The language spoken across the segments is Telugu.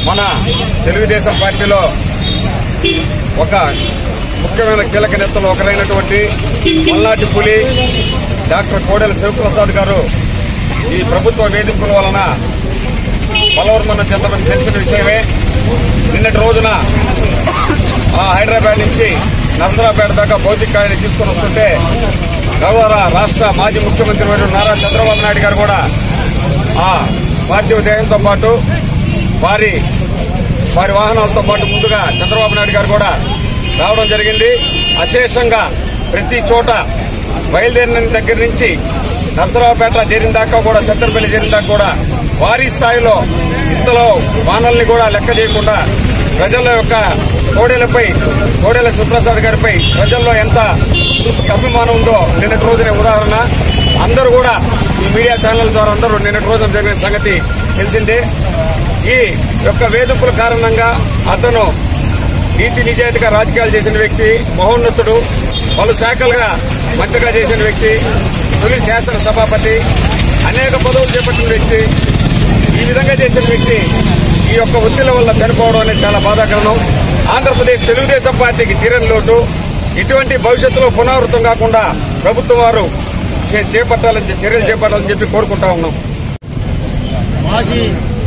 మన తెలుగుదేశం పార్టీలో ఒక ముఖ్యమైన కీలక నేతలు ఒకరైనటువంటి మల్లాటి పులి డాక్టర్ కోడెల శివప్రసాద్ గారు ఈ ప్రభుత్వ వేధింపుల వలన బలవర్మన్న చెందమని తెలిసిన విషయమే నిన్నటి రోజున ఆ హైదరాబాద్ నుంచి నర్సరాపేట దాకా భౌతిక కాయని తీసుకుని వస్తుంటే గౌరవ రాష్ట్ర మాజీ ముఖ్యమంత్రి వర్యులు నారా చంద్రబాబు నాయుడు గారు కూడా ఆ పార్థివ దేహంతో పాటు వారి వారి వాహనాలతో పాటు ముందుగా చంద్రబాబు నాయుడు గారు కూడా రావడం జరిగింది అశేషంగా ప్రతి చోట బయలుదేరిన దగ్గర నుంచి నర్సరావుపేట చేరిన దాకా కూడా సత్తెరపల్లి చేరిన దాకా కూడా భారీ స్థాయిలో ఇంతలో వానల్ని కూడా లెక్క చేయకుండా ప్రజల యొక్క కోడెలపై కోడెల సుప్రసాద్ గారిపై ప్రజల్లో ఎంత అభిమానం ఉందో నిన్నటి రోజునే ఉదాహరణ అందరూ కూడా ఈ మీడియా ఛానల్ ద్వారా అందరూ నిన్నటి రోజున జరిగిన సంగతి తెలిసిందే ఈ యొక్క వేధింపుల కారణంగా అతను నీతి నిజాయితీగా రాజకీయాలు చేసిన వ్యక్తి మహోన్నతుడు పలు శాఖలుగా మంత్రిగా చేసిన వ్యక్తి తొలి శాసన సభాపతి అనేక పదవులు చేపట్టిన వ్యక్తి ఈ విధంగా చేసిన వ్యక్తి ఈ యొక్క ఒత్తిళ్ల వల్ల చనిపోవడం అనేది చాలా బాధాకరణం ఆంధ్రప్రదేశ్ తెలుగుదేశం పార్టీకి తీరని లోటు ఇటువంటి భవిష్యత్తులో పునరావృతం కాకుండా ప్రభుత్వం వారు చే- చేపట్టాలని చర్యలు చేపట్టాలని చెప్పి కోరుకుంటా ఉన్నాం మాజీ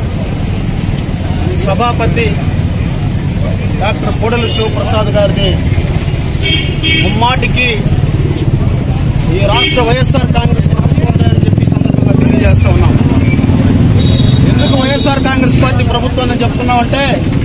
సభాపతి డాక్టర్ కోడలి శివప్రసాద్ గారిది ముమ్మాటికి ఈ రాష్ట్ర వైఎస్ఆర్ కాంగ్రెస్ ప్రభుత్వం అని చెప్పి ఈ సందర్భంగా తెలియజేస్తా ఉన్నాం ఎందుకు వైఎస్ఆర్ కాంగ్రెస్ పార్టీ ప్రభుత్వం అని చెప్తున్నామంటే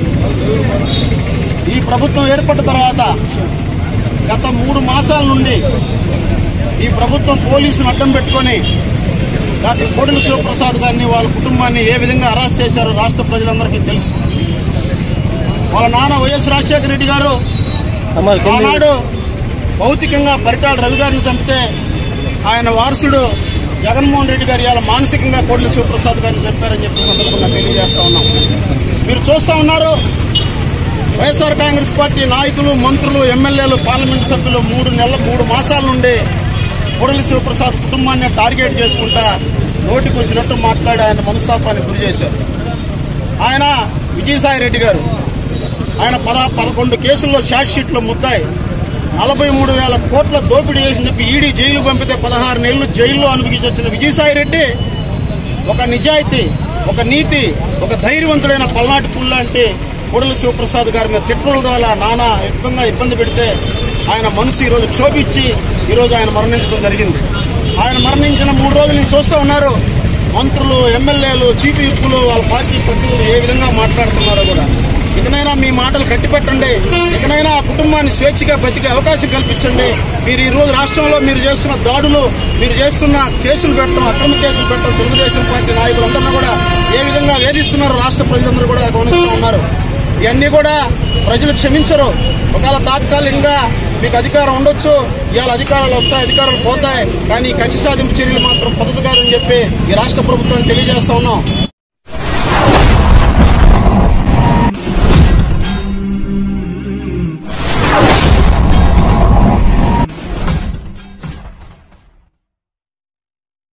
ఈ ప్రభుత్వం ఏర్పడిన తర్వాత గత మూడు మాసాల నుండి ఈ ప్రభుత్వం పోలీసును అడ్డం పెట్టుకొని డాక్టర్ కోడెల శివప్రసాద్ గారిని వాళ్ళ కుటుంబాన్ని ఏ విధంగా అరెస్ట్ చేశారో రాష్ట్ర ప్రజలందరికీ తెలుసు వాళ్ళ నాన్న వైఎస్ రాజశేఖర రెడ్డి గారు ఆనాడు భౌతికంగా పరిటాల రవి గారిని చంపితే ఆయన వారసుడు జగన్మోహన్ రెడ్డి గారు ఇవాళ మానసికంగా కోడెల శివప్రసాద్ గారిని చంపారని చెప్పి సందర్భంగా తెలియజేస్తా ఉన్నాం మీరు చూస్తా ఉన్నారు వైఎస్ఆర్ కాంగ్రెస్ పార్టీ నాయకులు మంత్రులు ఎమ్మెల్యేలు పార్లమెంటు సభ్యులు మూడు నెలల మూడు మాసాల నుండి కోడలి శివప్రసాద్ కుటుంబాన్ని టార్గెట్ చేసుకుంటా నోటికి వచ్చినట్టు మాట్లాడి ఆయన మనస్తాపానికి గురి చేశారు ఆయన విజయసాయి రెడ్డి గారు ఆయన పద పదకొండు కేసుల్లో షార్ట్ షీట్లో ముద్దాయి నలభై మూడు వేల కోట్ల దోపిడీ చేసి చెప్పి ఈడీ జైలు పంపితే పదహారు నెలలు జైల్లో అనుభవించి వచ్చిన విజయసాయి రెడ్డి ఒక నిజాయితీ ఒక నీతి ఒక ధైర్యవంతుడైన పల్నాటి పుల్ లాంటి కోడల శివప్రసాద్ గారి మీద తిట్టుల ద్వారా నానా యుక్తంగా ఇబ్బంది పెడితే ఆయన మనసు ఈ రోజు క్షోభించి ఈ రోజు ఆయన మరణించడం జరిగింది ఆయన మరణించిన మూడు రోజులు నేను చూస్తూ ఉన్నారు మంత్రులు ఎమ్మెల్యేలు చీఫ్ విప్పులు వాళ్ళ పార్టీ సభ్యులు ఏ విధంగా మాట్లాడుతున్నారో కూడా ఇకనైనా మీ మాటలు కట్టిపెట్టండి ఇకనైనా ఆ కుటుంబాన్ని స్వేచ్ఛగా బతికే అవకాశం కల్పించండి మీరు ఈ రోజు రాష్ట్రంలో మీరు చేస్తున్న దాడులు మీరు చేస్తున్న కేసులు పెట్టడం అక్రమ కేసులు పెట్టడం తెలుగుదేశం పార్టీ నాయకులందరినీ కూడా ఏ విధంగా వేధిస్తున్నారో రాష్ట్ర ప్రజలందరూ కూడా గమనిస్తూ ఉన్నారు ఇవన్నీ కూడా ప్రజలు క్షమించరు ఒకవేళ తాత్కాలికంగా మీకు అధికారం ఉండొచ్చు ఇవాళ అధికారాలు వస్తాయి అధికారాలు పోతాయి కానీ ఈ కక్ష సాధింపు చర్యలు మాత్రం పద్ధతి కాదని చెప్పి ఈ రాష్ట్ర ప్రభుత్వాన్ని తెలియజేస్తా ఉన్నాం